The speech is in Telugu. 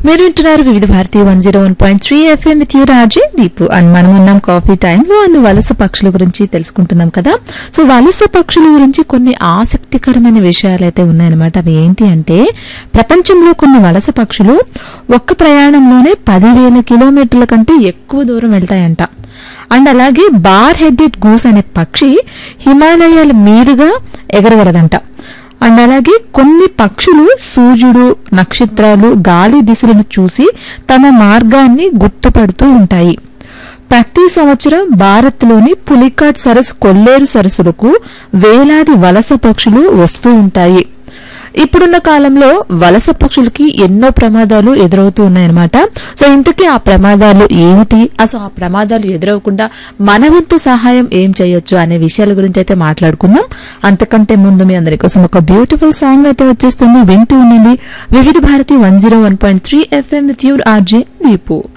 మీరు వింటున్నారు Vividh Bharati one zero one point three FM with you RJ Deepu and మనం ఉన్నాం కాఫీ టైంలో అందు వలస పక్షుల గురించి తెలుసుకుంటున్నాం కదా సో వలస పక్షుల గురించి కొన్ని ఆసక్తికరమైన విషయాలు అయితే ఉన్నాయన్నమాట అవి ఏంటి అంటే ప్రపంచంలో కొన్ని వలస పక్షులు ఒక్క ప్రయాణంలోనే పదివేల కిలోమీటర్ల కంటే ఎక్కువ దూరం వెళ్తాయంట అండ్ అలాగే బార్ హెడెడ్ గూస్ అనే పక్షి హిమాలయాల మీదుగా ఎగరగలదంట అండ్ అలాగే కొన్ని పక్షులు సూర్యుడు నక్షత్రాలు గాలి దిశలను చూసి తమ మార్గాన్ని గుర్తుపడుతూ ఉంటాయి ప్రతి సంవత్సరం భారత్లోని పులికాట్ సరస్సు కొల్లేరు సరస్సులకు వేలాది వలస పక్షులు వస్తూ ఉంటాయి ఇప్పుడున్న కాలంలో వలస పక్షులకి ఎన్నో ప్రమాదాలు ఎదురవుతూ ఉన్నాయన్నమాట సో ఇంతకీ ఆ ప్రమాదాలు ఏమిటి అసలు ఆ ప్రమాదాలు ఎదురవకుండా మన వంతు సహాయం ఏం చేయొచ్చు అనే విషయాల గురించి అయితే మాట్లాడుకుందాం అంతకంటే ముందు మీ అందరి కోసం ఒక బ్యూటిఫుల్ సాంగ్ అయితే వచ్చేస్తుంది వింటూ ఉండండి Vividh Bharati one zero one point three FM with your RJ Deepu